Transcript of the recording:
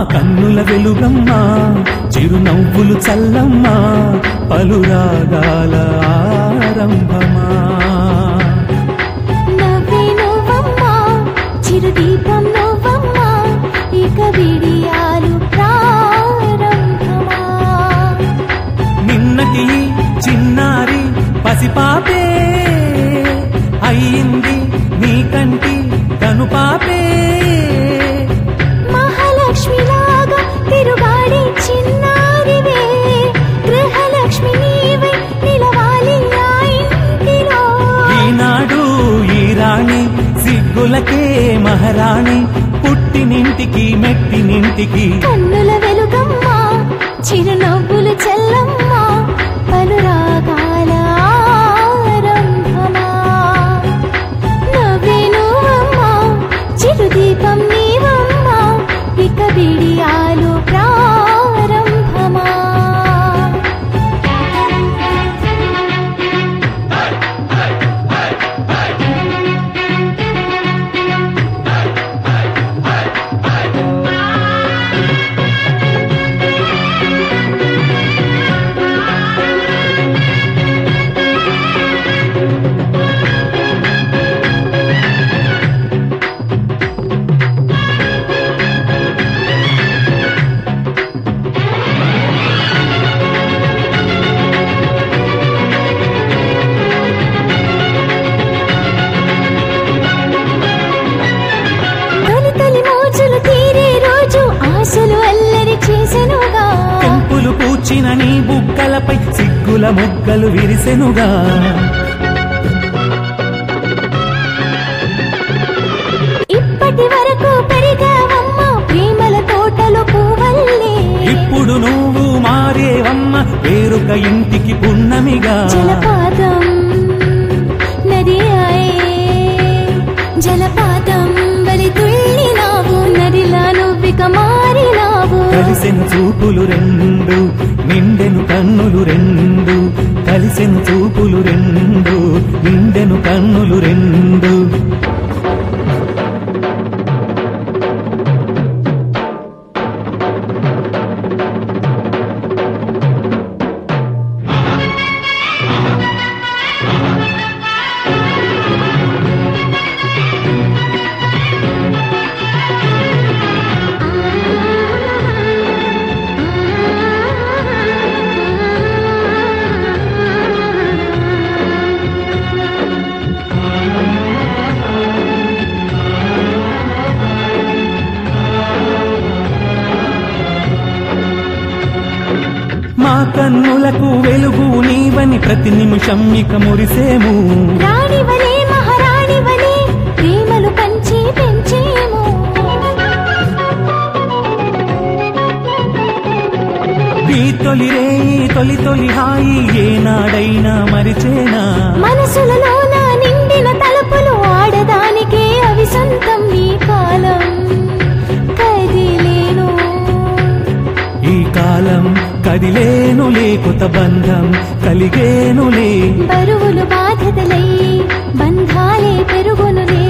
కన్నుల వెలుగమ్మ చిరునవ్వులు చల్లమ్మ పలురాగాల ఆరంభమా నవ్వే నువ్వమ్మా చిరుదీపం నువ్వమ్మా ఇక విడియాలు ప్రారంభమా నిన్నటి ఈ చిన్నారి పసిపాపే అయ్యింది నీ కంటి కనుపాపే మహాలక్ష్మిలాగా తిరుగాడే చిన్నారివే గృహలక్ష్మి నీవై నిలవాలి ఆ ఇంటిలో ఈనాడు ఈ రాణి సిగ్గులకే మహారాణి పుట్టినింటికి మెట్టినింటికి కన్నుల వెలుగమ్మ చిరునవ్వులు చెల్లమ్మ పలురాగాల ఆరంభమా నవ్వే నువ్వమ్మ చిరుదీపం నీవమ్మ ఇక బిడియాలు ప్రారంభమా తొలి తొలి మోజులు తీరే రోజు ఆశలు అల్లరి చేసెనుగా తెంపులు పూచిన నీ బుగ్గలపై సిగ్గుల మొగ్గలు విరిసెనుగా ఇప్పటి వరకు పెరిగావమ్మ ప్రేమల తోటలో పువ్వల్లే ఇప్పుడు నువ్వు మారేవమ్మ వేరొక ఇంటికి పున్నమిగా జలపాతం నది ఆయే జలపాతం బలి తుళ్ళినావు నదిలా నువ్విక మారినావు కలిసెను చూపులు రెండు నిండెను కన్నులు రెండు కలిసెను చూపులు రెండు నిండెను కన్నులు రెండు మా కన్నులకు వెలుగు నీవని ప్రతి నిమిషం ఇక మురిసేము రాణి వలే మహారాణి వలే ప్రేమలు పంచి పెంచేము ఈ తొలి రేయి తొలి తొలి హాయి ఏనాడైనా మరిచేనా మనసులలో నా నిండిన తలుపులు ఆడదానికే అవి సొంతం నీ కాలం కదిలేను ఈ కాలం కదిలేనులే కొత్త బంధం కలిగేనులే బరువులు బాధ్యతలై బంధాలే పెరుగునులే